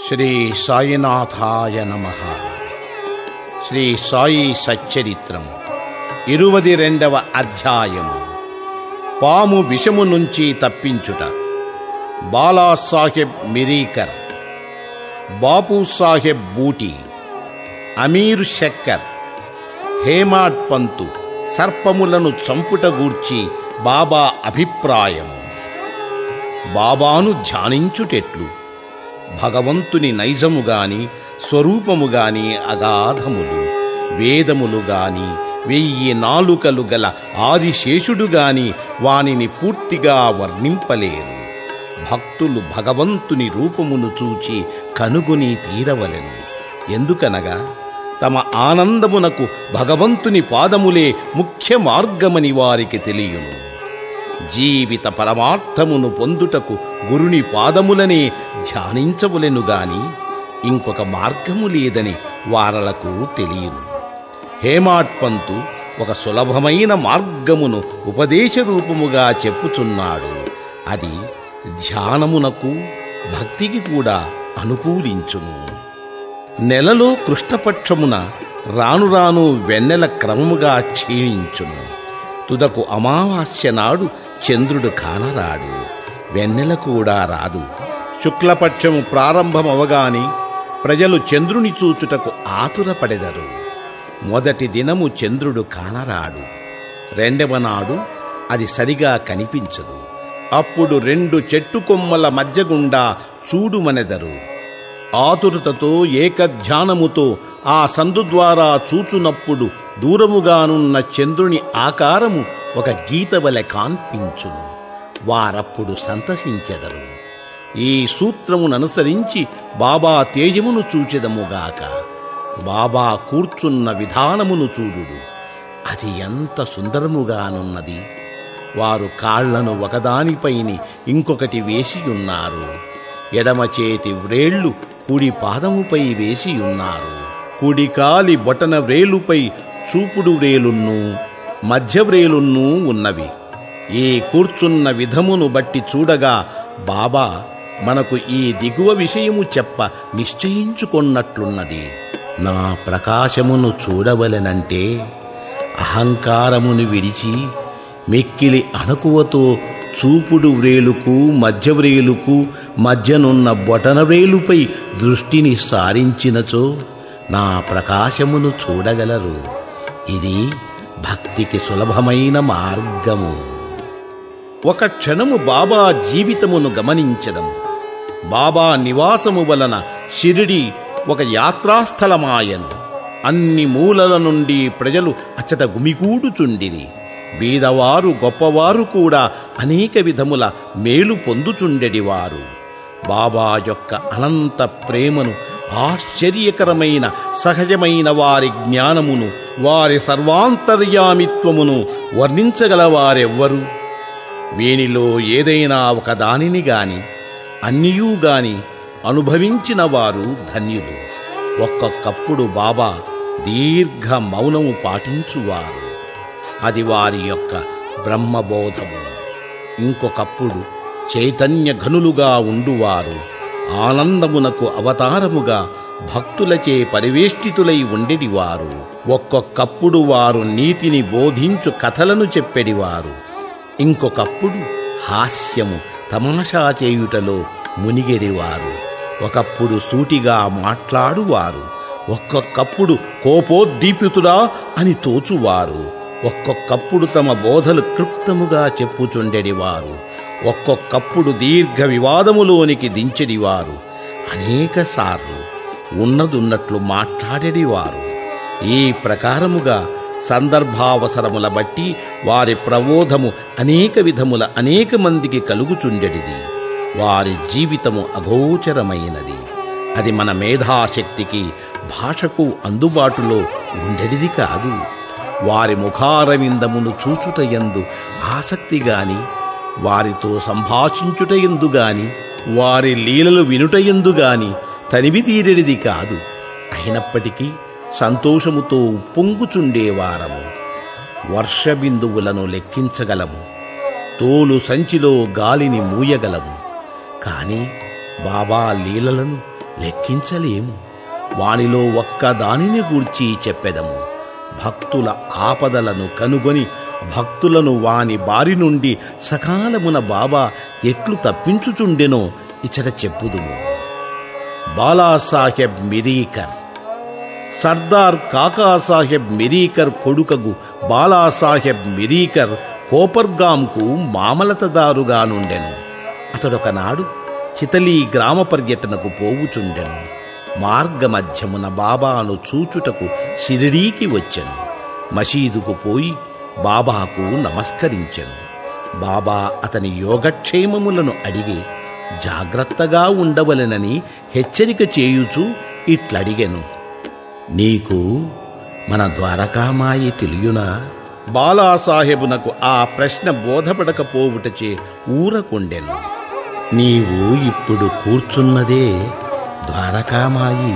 శ్రీ సాయినాథాయ నమ శ్రీ సాయి సచ్చరిత్రం ఇరువది రెండవ అధ్యాయము పాము విషము నుంచి తప్పించుట బాలాసాహెబ్ మిరీకర్ బాపు సాహెబ్ బూటి అమీర్ శక్కర్ హేమాడ్ పంతు సర్పములను చంపుట గూర్చి బాబా అభిప్రాయము బాబాను ధ్యానించుటెట్లు భగవంతుని నైజము గాని స్వరూపము గాని అగాధములు వేదములు గాని వెయ్యి నాలుకలు గల ఆదిశేషుడు గాని వానిని పూర్తిగా వర్ణింపలేరు భక్తులు భగవంతుని రూపమును చూచి కనుగొని తీరవలెను ఎందుకనగా తమ ఆనందమునకు భగవంతుని పాదములే ముఖ్య మార్గమని వారికి తెలియను జీవిత పరమార్థమును పొందుటకు గురుని పాదములనే ధ్యానించవలెను గాని ఇంకొక మార్గము లేదని వారలకు తెలియను హేమాడ్ పంతు ఒక సులభమైన మార్గమును ఉపదేశ రూపముగా చెప్పుచున్నాడు అది ధ్యానమునకు భక్తికి కూడా అనుకూలించును నెలలో కృష్ణపక్షమున రాను రాను వెన్నెల క్రమముగా క్షీణించును తుదకు అమావాస్య నాడు చంద్రుడు కానరాడు వెన్నెల కూడా రాదు శుక్లపక్షము ప్రారంభమవగాని ప్రజలు చంద్రుని చూచుటకు ఆతురపడెదరు మొదటి దినము చంద్రుడు కానరాడు రెండవ నాడు అది సరిగా కనిపించదు అప్పుడు రెండు చెట్టు కొమ్మల మధ్య గుండా చూడుమనెదరు ఆతురతతో ఏకధ్యానముతో ఆ సందు ద్వారా చూచునప్పుడు దూరముగానున్న చంద్రుని ఆకారము ఒక గీత వలె కాన్పించును వారప్పుడు సంతసించెదరు ఈ సూత్రముననుసరించి బాబా తేజమును చూచెదముగాక బాబా కూర్చున్న విధానమును చూడుడు అది ఎంత సుందరముగానున్నది వారు కాళ్లను ఒకదానిపైని ఇంకొకటి వేసియున్నారు ఎడమ చేతి వ్రేళ్లు కుడి పాదముపై వేసియున్నారు కుడి కాలి బొటన వ్రేలుపై చూపుడు వ్రేలున్నూ మధ్య వ్రేలున్నూ ఉన్నవి ఈ కూర్చున్న విధమును బట్టి చూడగా బాబా మనకు ఈ దిగువ విషయము చెప్ప నిశ్చయించుకొన్నట్లున్నది నా ప్రకాశమును చూడవలెనంటే అహంకారమును విడిచి మిక్కిలి అణకువతో చూపుడు వ్రేలుకు మధ్య వ్రేలుకు మధ్యనున్న బొటన వ్రేలుపై దృష్టిని సారించినచో నా ప్రకాశమును చూడగలరు ఇది భక్తికి సులభమైన మార్గము ఒక క్షణము బాబా జీవితమును గమనించదము బాబా నివాసము వలన షిరిడి ఒక యాత్రాస్థలమాయను అన్ని మూలల నుండి ప్రజలు అచ్చట గుమిగూడుచుండిరి బీదవారు గొప్పవారు కూడా అనేక విధముల మేలు పొందుచుండెడివారు బాబా యొక్క అనంత ప్రేమను ఆశ్చర్యకరమైన సహజమైన వారి జ్ఞానమును వారి సర్వాంతర్యామిత్వమును వర్ణించగలవారెవ్వరు వీనిలో ఏదైనా ఒక దానిని గాని అన్నియూ గాని అనుభవించిన వారు ధన్యులు ఒక్కొక్కప్పుడు బాబా దీర్ఘ మౌనము పాటించువారు అది వారి యొక్క బ్రహ్మబోధము ఇంకొకప్పుడు చైతన్య ఘనులుగా ఉండువారు ఆనందమునకు అవతారముగా భక్తులచే పరివేష్టితులై ఉండెడివారు ఒక్కొక్కప్పుడు వారు నీతిని బోధించు కథలను చెప్పెడివారు ఇంకొకప్పుడు హాస్యము తమాషా చేయుటలో మునిగెడివారు ఒకప్పుడు సూటిగా మాట్లాడువారు ఒక్కొక్కప్పుడు కోపోద్దీపితుడా అని తోచువారు ఒక్కొక్కప్పుడు తమ బోధలు క్లుప్తముగా చెప్పుచుండెడివారు ఒక్కొక్కప్పుడు దీర్ఘ వివాదములోనికి దించెడివారు అనేక సార్లు ఉన్నదున్నట్లు మాట్లాడేడివారు ఈ ప్రకారముగా సందర్భావసరముల బట్టి వారి ప్రబోధము అనేక విధముల అనేక మందికి కలుగుచుండెడిది వారి జీవితము అగోచరమైనది అది మన మేధాశక్తికి భాషకు అందుబాటులో ఉండెడిది కాదు వారి ముఖారవిందమును చూచుటయందు ఆసక్తి గాని వారితో సంభాషించుటయందు గాని వారి లీలలు వినుటయందు గాని తనివి తీరెడిది కాదు అయినప్పటికీ సంతోషముతో ఉప్పొంగుచుండేవారము వర్షబిందువులను లెక్కించగలము తోలు సంచిలో గాలిని మూయగలము కాని బాబా లీలలను లెక్కించలేము వానిలో ఒక్క దానిని గూర్చి చెప్పెదము భక్తుల ఆపదలను కనుగొని భక్తులను వాని బారి నుండి సకాలమున బాబా ఎట్లు తప్పించుచుండెనో ఇచ్చట చెప్పుదుము బాలాసాహెబ్ మిరీకర్ సర్దార్ కాకాసాహెబ్ మిరీకర్ కొడుకగు బాలాసాహెబ్ మిరీకర్ కోపర్గాంకు మామలతదారుగా నుండెను అతడొకనాడు చితలీ గ్రామ పర్యటనకు పోవుచుండెను మార్గమధ్యమున బాబాను చూచుటకు షిరిడీకి వచ్చెను మసీదుకు పోయి బాబాకు నమస్కరించెను బాబా అతని యోగక్షేమములను అడిగి జాగ్రత్తగా ఉండవలెనని హెచ్చరిక చేయుచు ఇట్లడిగెను నీకు మన ద్వారకామాయి తెలియునా బాలాసాహెబునకు ఆ ప్రశ్న బోధపడకపోవుటచే ఊరకుండెను నీవు ఇప్పుడు కూర్చున్నదే ద్వారకామాయి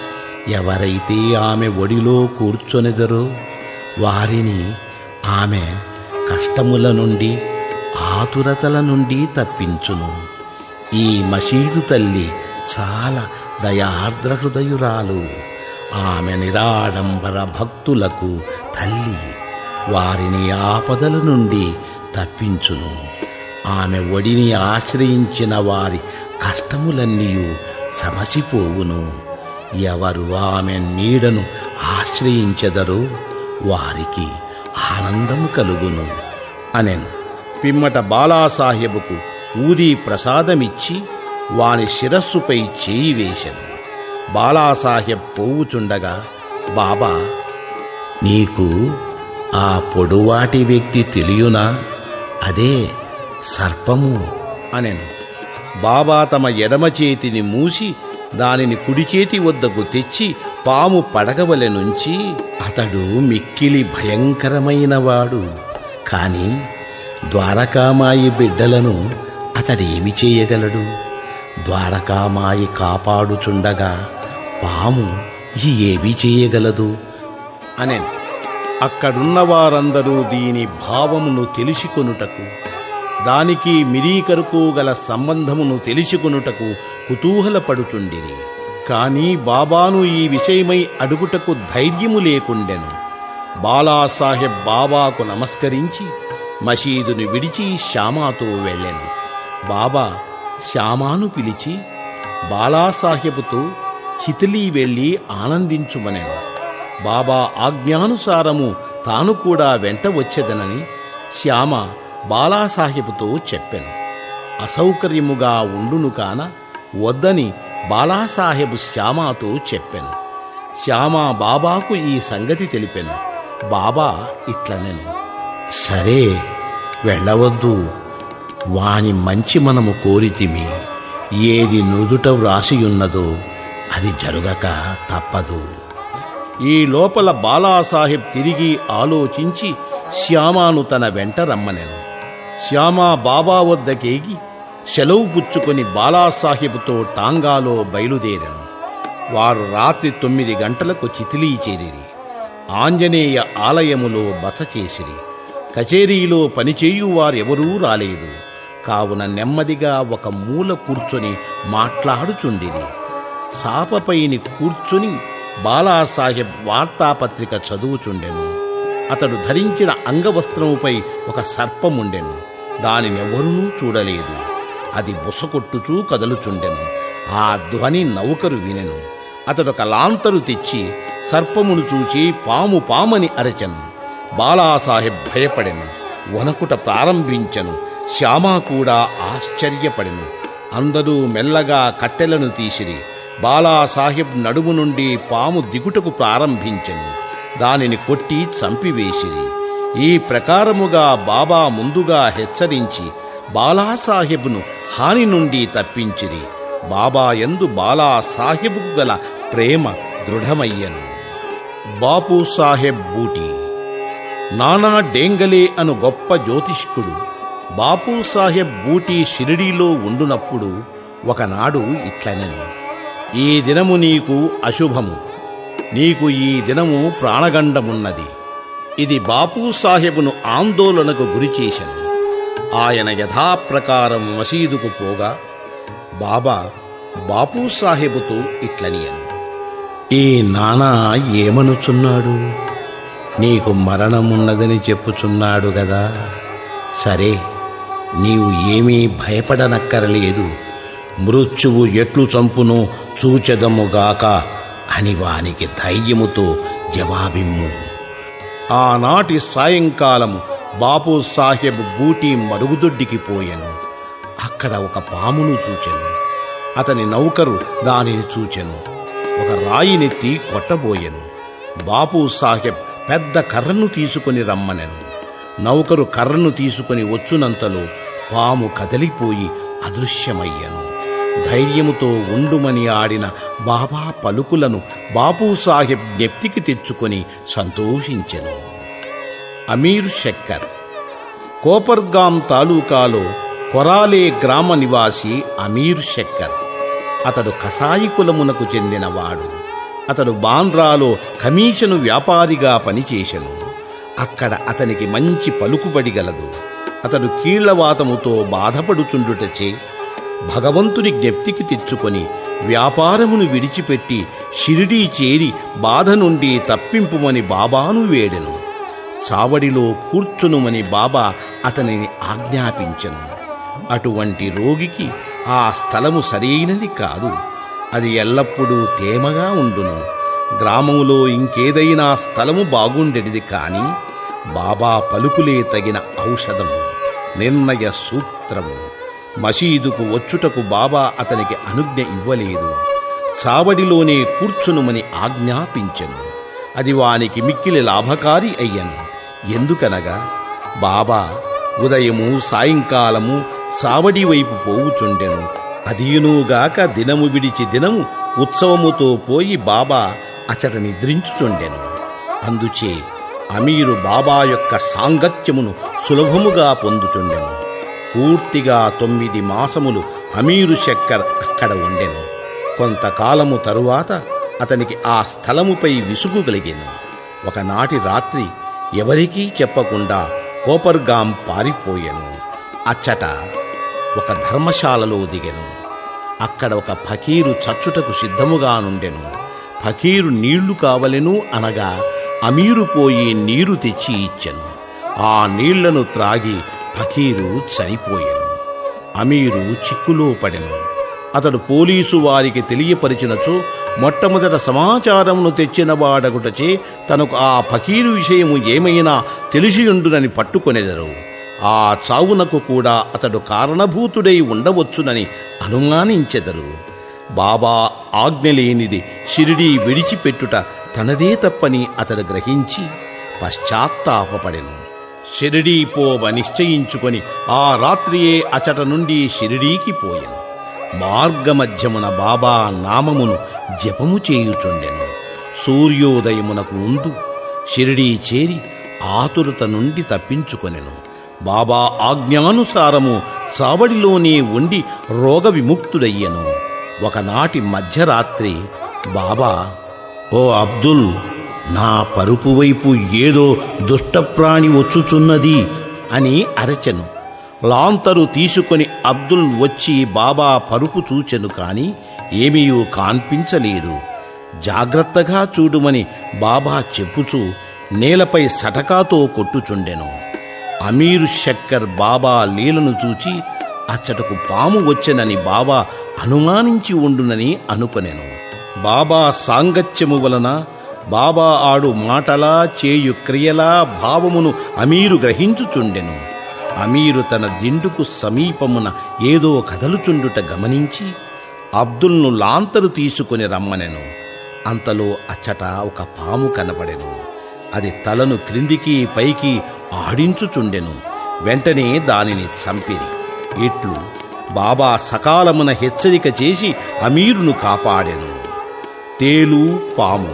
ఎవరైతే ఆమె ఒడిలో కూర్చొనెదరో వారిని ఆమె కష్టముల నుండి ఆతురతల నుండి తప్పించును ఈ మసీదు తల్లి చాలా దయార్ద్ర హృదయురాలు ఆమె నిరాడంబర భక్తులకు తల్లి వారిని ఆపదల నుండి తప్పించును ఆమె ఒడిని ఆశ్రయించిన వారి కష్టములన్నీయు సమసిపోవును ఎవరు ఆమె నీడను ఆశ్రయించెదరో వారికి ఆనందము కలుగును అనెను పిమ్మట బాలాసాహెబుకు ఊది ప్రసాదమిచ్చి వాని శిరస్సుపై చేయి వేశెను బాలాసాహెబ్ పోవుచుండగా బాబా నీకు ఆ పొడువాటి వ్యక్తి తెలియునా అదే సర్పము అనెను బాబా తమ ఎడమ చేతిని మూసి దానిని కుడి చేతి వద్దకు తెచ్చి పాము పడగవలె నుంచి అతడు మిక్కిలి భయంకరమైనవాడు కాని ద్వారకామాయి బిడ్డలను అతడేమి చేయగలడు ద్వారకామాయి కాపాడుచుండగా పాము ఏమి చేయగలదు అనెను అక్కడున్న వారందరూ దీని భావమును తెలుసుకొనుటకు దానికి మిరీకరుకు గల సంబంధమును తెలుసుకొనుటకు కుతూహలపడుచుండిరి కాని బాబాను ఈ విషయమై అడుగుటకు ధైర్యము లేకుండెను బాలాసాహెబ్ బాబాకు నమస్కరించి మసీదును విడిచి శ్యామాతో వెళ్ళెను బాబా శ్యామాను పిలిచి బాలాసాహెబుతో చితిలీ వెళ్ళి ఆనందించుమనెను బాబా ఆజ్ఞానుసారము తాను కూడా వెంట వచ్చేదనని శ్యామ బాలాసాహెబుతో చెప్పెను అసౌకర్యముగా ఉండును కాన వద్దని బాలాసాహెబు శ్యామాతో చెప్పెను శ్యామ బాబాకు ఈ సంగతి తెలిపెను బాబా ఇట్లనెను సరే వెళ్ళవద్దు వాని మంచి మనము కోరితిమి ఏది నుదుట వ్రాసియున్నదో అది జరుగక తప్పదు ఈ లోపల బాలాసాహెబ్ తిరిగి ఆలోచించి శ్యామాను తన వెంట రమ్మనెను శ్యామ బాబా వద్దకేగి సెలవు పుచ్చుకొని బాలాసాహెబ్తో టాంగాలో బయలుదేరాను వారు రాత్రి తొమ్మిది గంటలకు చితిలీ చేరిరి ఆంజనేయ ఆలయములో బస చేసిరి కచేరీలో పనిచేయు వారెవరూ రాలేదు కావున నెమ్మదిగా ఒక మూల కూర్చొని మాట్లాడుచుండిరి చాపపైని కూర్చుని బాలాసాహెబ్ వార్తాపత్రిక చదువుచుండెను అతడు ధరించిన అంగవస్త్రముపై ఒక సర్పముండెను దానినెవరూ చూడలేదు అది బుసకొట్టుచూ కదలుచుండెను ఆ ధ్వని నౌకరు వినెను అతడొక లాంతరు తెచ్చి సర్పమును చూచి పాము పామని అరచెను బాలాసాహెబ్ భయపడెను వనకుట ప్రారంభించెను శ్యామా కూడా ఆశ్చర్యపడెను అందరూ మెల్లగా కట్టెలను తీసిరి బాలాసాహెబ్ నడుము నుండి పాము దిగుటకు ప్రారంభించెను దానిని కొట్టి చంపివేసిరి ఈ ప్రకారముగా బాబా ముందుగా హెచ్చరించి బాలాసాహెబ్ను హాని నుండి తప్పించిరి బాబా యందు బాలాసాహెబ్కు గల ప్రేమ దృఢమయ్యను బాపు సాహెబ్ బూటీ నానా డేంగలే అను గొప్ప జ్యోతిష్కుడు బాపు సాహెబ్ బూటీ షిరిడీలో ఉండునప్పుడు ఒకనాడు ఇట్లనెను ఈ దినము నీకు అశుభము నీకు ఈ దినము ప్రాణగండమున్నది ఇది బాపు సాహెబును ఆందోళనకు గురిచేశను ఆయన యథాప్రకారం మసీదుకు పోగా బాబా బాపు సాహెబుతో ఇట్లనియను ఈ నానా ఏమనుచున్నాడు నీకు మరణమున్నదని చెప్పుచున్నాడు గదా సరే నీవు ఏమీ భయపడనక్కరలేదు మృత్యువు ఎట్లు చంపును చూచెదముగాక అని వానికి ధైర్యముతో జవాబిమ్ము ఆనాటి సాయంకాలము బాపు సాహెబ్ బూటి మరుగుదొడ్డికి పోయెను అక్కడ ఒక పామును చూచెను అతని నౌకరు దానిని చూచెను ఒక రాయినెత్తి కొట్టబోయెను బాపు సాహెబ్ పెద్ద కర్రను తీసుకొని రమ్మనెను నౌకరు కర్రను తీసుకొని వచ్చునంతలో పాము కదిలిపోయి అదృశ్యమయ్యను ధైర్యముతో ఉండుమని ఆడిన బాబా పలుకులను బాపు సాహెబ్ జ్ఞప్తికి తెచ్చుకొని సంతోషించెను అమీర్ శక్కర్ కోపర్గాం తాలూకాలో కొరాలే గ్రామ నివాసి అమీర్ శక్కర్ అతడు కసాయి కులమునకు చెందినవాడు అతడు బాంద్రాలో కమీషను వ్యాపారిగా పనిచేసెను అక్కడ అతనికి మంచి పలుకుబడి గలదు అతడు కీళ్లవాతముతో బాధపడుచుండుటచే భగవంతుని జ్ఞప్తికి తెచ్చుకొని వ్యాపారమును విడిచిపెట్టి షిరిడీ చేరి బాధ నుండి తప్పింపుమని బాబాను వేడెను చావడిలో కూర్చునుమని బాబా అతనిని ఆజ్ఞాపించెను అటువంటి రోగికి ఆ స్థలము సరైనది కాదు అది ఎల్లప్పుడూ తేమగా ఉండును గ్రామములో ఇంకేదైనా స్థలము బాగుండెడిది కాని బాబా పలుకులే తగిన ఔషధము నిర్ణయ సూత్రము మసీదుకు వచ్చుటకు బాబా అతనికి అనుజ్ఞ ఇవ్వలేదు చావడిలోనే కూర్చునుమని ఆజ్ఞాపించెను అది వానికి మిక్కిలి లాభకారి అయ్యను ఎందుకనగా బాబా ఉదయము సాయంకాలము చావడి వైపు పోవుచుండెను అదియునుగాక దినము విడిచి దినము ఉత్సవముతో పోయి బాబా అచట నిద్రించుచుండెను అందుచే అమీరు బాబా యొక్క సాంగత్యమును సులభముగా పొందుచుండెను పూర్తిగా తొమ్మిది మాసములు అమీరు శక్కర్ అక్కడ ఉండెను కొంతకాలము తరువాత అతనికి ఆ స్థలముపై విసుగు కలిగెను ఒకనాటి రాత్రి ఎవరికీ చెప్పకుండా కోపర్గాం పారిపోయెను అచ్చట ఒక ధర్మశాలలో దిగెను అక్కడ ఒక ఫకీరు చచ్చుటకు సిద్ధముగా నుండెను ఫకీరు నీళ్లు కావలెను అనగా అమీరు పోయి నీరు తెచ్చి ఇచ్చెను ఆ నీళ్లను త్రాగి ఫకీరు చనిపోయెను అమీరు చిక్కులో పడెను అతడు పోలీసు వారికి తెలియపరిచినచో మొట్టమొదట సమాచారమును తెచ్చిన వాడగుటచే తనకు ఆ ఫకీరు విషయము ఏమైనా తెలిసియుండునని పట్టుకొనెదరు ఆ చావునకు కూడా అతడు కారణభూతుడై ఉండవచ్చునని అనుమానించెదరు బాబా ఆజ్ఞ లేనిది షిరిడీ విడిచిపెట్టుట తనదే తప్పని అతడు గ్రహించి పశ్చాత్తాపపడెను షిరిడీ పోవ నిశ్చయించుకొని ఆ రాత్రియే అచట నుండి షిరిడీకి పోయెను మార్గమధ్యమున బాబా నామమును జపము చేయుచుండెను సూర్యోదయమునకు ముందు షిరిడీ చేరి ఆతురత నుండి తప్పించుకొనెను బాబా ఆజ్ఞానుసారము చావడిలోనే ఉండి రోగ విముక్తుడయ్యెను ఒకనాటి మధ్యరాత్రి బాబా ఓ అబ్దుల్ నా పరుపు వైపు ఏదో దుష్టప్రాణి వచ్చుచున్నది అని అరచెను లాంతరు తీసుకొని అబ్దుల్ వచ్చి బాబా పరుపు చూచెను కాని ఏమీయూ కాన్పించలేదు జాగ్రత్తగా చూడుమని బాబా చెప్పుచూ నేలపై సటకాతో కొట్టుచుండెను అమీరు శక్కర్ బాబా లీలను చూచి అచ్చటకు పాము వచ్చెనని బాబా అనుమానించి ఉండునని అనుకొనెను బాబా సాంగత్యము వలన బాబా ఆడు మాటలా చేయు క్రియలా భావమును అమీరు గ్రహించుచుండెను అమీరు తన దిండుకు సమీపమున ఏదో కదలుచుండుట గమనించి అబ్దుల్ను లాంతరు తీసుకుని రమ్మనెను అంతలో అచ్చట ఒక పాము కనబడెను అది తలను క్రిందికి పైకి ఆడించుచుండెను వెంటనే దానిని చంపిరి ఇట్లు బాబా సకాలమున హెచ్చరిక చేసి అమీరును కాపాడెను తేలు పాము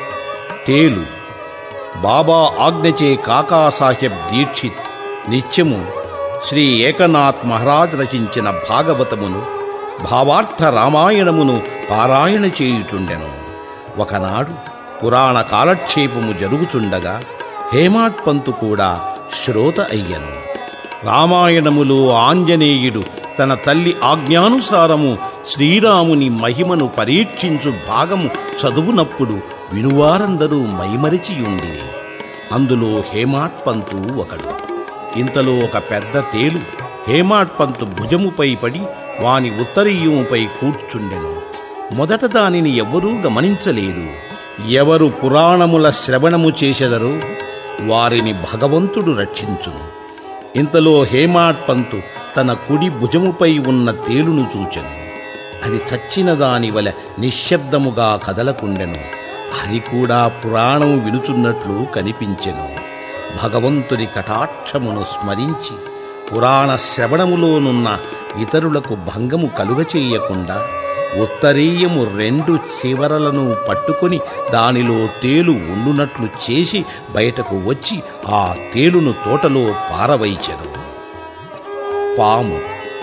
తేలు బాబా ఆజ్ఞచే కాకాసాహెబ్ దీక్షిత్ నిత్యము శ్రీ ఏకనాథ్ మహారాజ్ రచించిన భాగవతమును భావార్థ రామాయణమును పారాయణ చేయుచుండెను ఒకనాడు పురాణ కాలక్షేపము జరుగుచుండగా హేమాడ్ పంతు కూడా శ్రోత అయ్యను రామాయణములో ఆంజనేయుడు తన తల్లి ఆజ్ఞానుసారము శ్రీరాముని మహిమను పరీక్షించు భాగము చదువునప్పుడు వినువారందరూ మైమరిచియుండిరి అందులో హేమాట్ పంతు ఒకడు ఇంతలో ఒక పెద్ద తేలు హేమాట్ పంతు భుజముపై పడి వాని ఉత్తరీయముపై కూర్చుండెను మొదట దానిని ఎవ్వరూ గమనించలేదు ఎవరు పురాణముల శ్రవణము చేసెదరో వారిని భగవంతుడు రక్షించును ఇంతలో హేమాట్ పంతు తన కుడి భుజముపై ఉన్న తేలును చూచెను అది చచ్చిన దాని వలె నిశ్శబ్దముగా కదలకుండెను అది కూడా పురాణం వినుచున్నట్లు కనిపించెను భగవంతుని కటాక్షమును స్మరించి పురాణ శ్రవణములోనున్న ఇతరులకు భంగము కలుగచేయకుండా ఉత్తరీయము రెండు చివరలను పట్టుకొని దానిలో తేలు ఉండునట్లు చేసి బయటకు వచ్చి ఆ తేలును తోటలో పారవైచెను పాము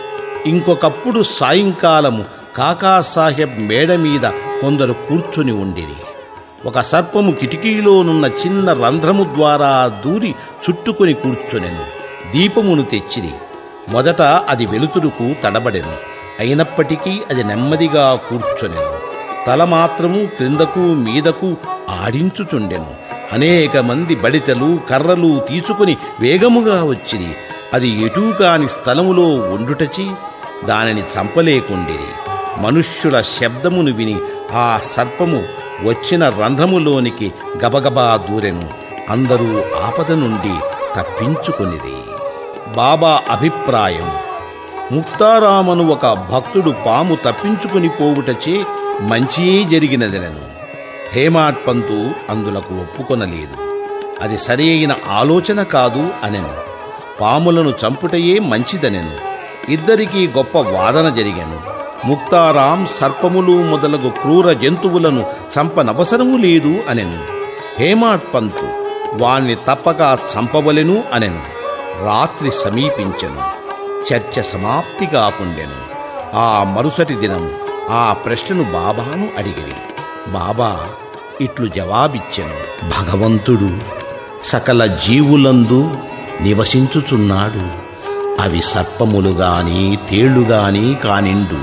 ఇంకొకప్పుడు సాయంకాలము కాకాసాహెబ్ మేడ మీద కొందరు కూర్చుని ఉండిరి ఒక సర్పము కిటికీలోనున్న చిన్న రంధ్రము ద్వారా దూరి చుట్టుకొని కూర్చునెను దీపమును తెచ్చిరి మొదట అది వెలుతురుకు తడబడెను అయినప్పటికీ అది నెమ్మదిగా కూర్చొనెను తల మాత్రము క్రిందకు మీదకు ఆడించుచుండెను అనేక మంది బడితలు కర్రలు తీసుకుని వేగముగా వచ్చిరి అది ఎటూ కాని స్థలములో ఉండుటచి దానిని చంపలేకుండిరి మనుష్యుల శబ్దమును విని ఆ సర్పము వచ్చిన రంధ్రములోనికి గబగబా దూరెను అందరూ ఆపద నుండి తప్పించుకొనిది బాబా అభిప్రాయం ముక్తారామను ఒక భక్తుడు పాము తప్పించుకుని పోవుటచే మంచియే జరిగినదనను హేమాట్ పంతు అందులకు ఒప్పుకొనలేదు అది సరియైన ఆలోచన కాదు అనెను పాములను చంపుటయే మంచిదనెను ఇద్దరికీ గొప్ప వాదన జరిగాను ముక్తారాం సర్పములు మొదలగు క్రూర జంతువులను చంపనవసరము లేదు అనెను హేమాట్ పంతు వాణ్ణి తప్పక చంపవలెను అనెను రాత్రి సమీపించెను చర్చ సమాప్తి కాకుండెను ఆ మరుసటి దినం ఆ ప్రశ్నను బాబాను అడిగిరి బాబా ఇట్లు జవాబిచ్చెను భగవంతుడు సకల జీవులందు నివసించుచున్నాడు అవి సర్పములు గాని తేళ్లు గాని కానిండు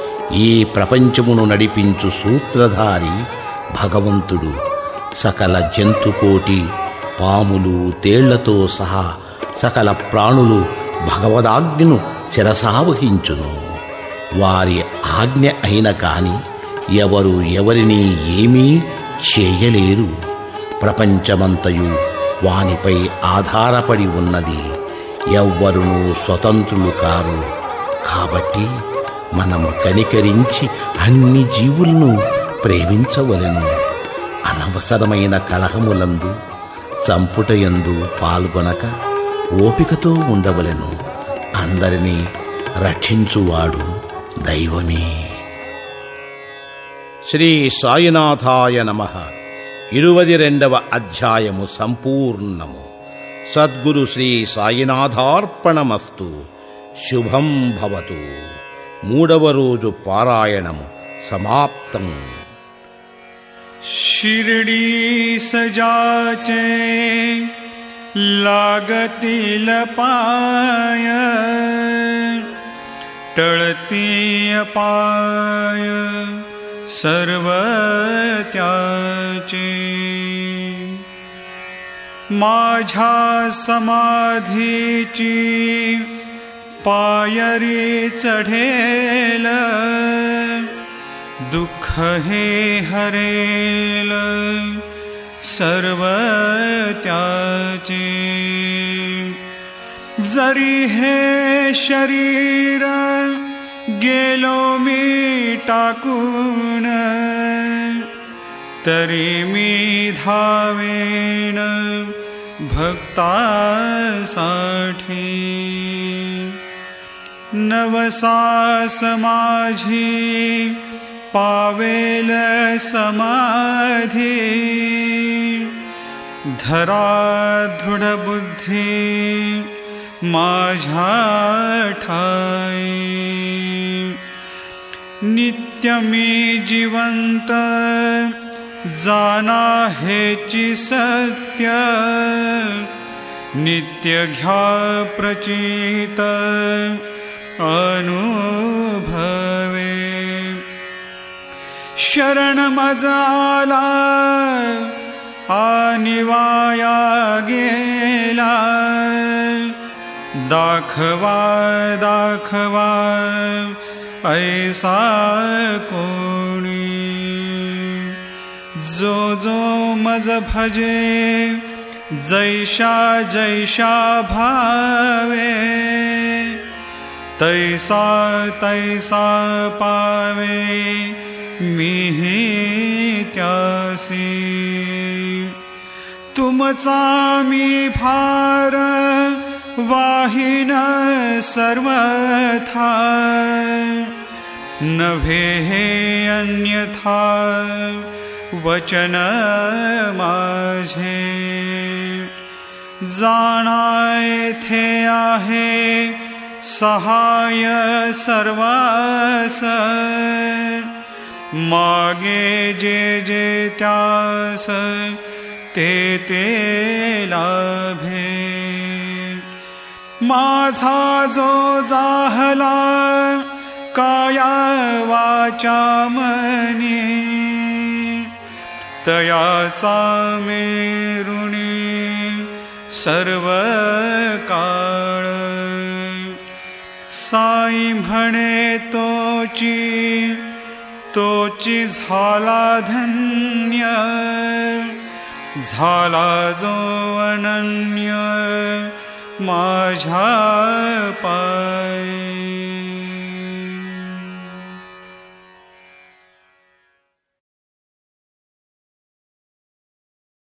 ఈ ప్రపంచమును నడిపించు సూత్రధారి భగవంతుడు సకల జంతుకోటి పాములు తేళ్లతో సహా సకల ప్రాణులు భగవదాజ్ఞను శిరసావహించును వారి ఆజ్ఞ అయిన కాని ఎవరు ఎవరిని ఏమీ చేయలేరు ప్రపంచమంతయు వానిపై ఆధారపడి ఉన్నది ఎవ్వరునూ స్వతంత్రులు కారు కాబట్టి మనము కనికరించి అన్ని జీవులను ప్రేమించవలెను అనవసరమైన కలహములందు చంపుటయందు పాల్గొనక ఓపికతో ఉండవలెను అందరినీ రక్షించువాడు దైవమే శ్రీ సాయినాథాయ నమ ఇరువది రెండవ అధ్యాయము సంపూర్ణము సద్గురు శ్రీ సాయినాథార్పణమస్తు శుభం భవతు మూడవ రోజు పారాయణము సమాప్తం शिरडी सजाचे लागती लपाय टळती अपाय सर्व त्याचे माझ्या समाधीची पायरी चढेल दुःख हे हरेल सर्व त्याचे जरी हे शरीर गेलो मी टाकून तरी मी धावेन भक्तासाठी नवसास माझी पावेल समाधी धरा दृढ बुद्धी माझ्या ठाई नित्य मी जिवंत जाना हेची सत्य नित्य घ्या प्रचित अनुभवे शरण मज आला आणि वाया गेला दाखवा दाखवा ऐसा कोणी जो जो मज भजे जैशा जैशा भावे तैसा तैसा पावे मीही त्यासी तुमचा मी फार वाहिन सर्वथा नभे हे अन्यथा वचन माझे जाणाय थे आहे सहाय सर्वास मागे जे जे त्यास ते ते लाभे माझा जो जाहला काया वाचा मनी तयाचा मेरुणी सर्व काळ साई म्हणे तोची तोची झाला धन्य झाला जो अनन्य माझ्या पाय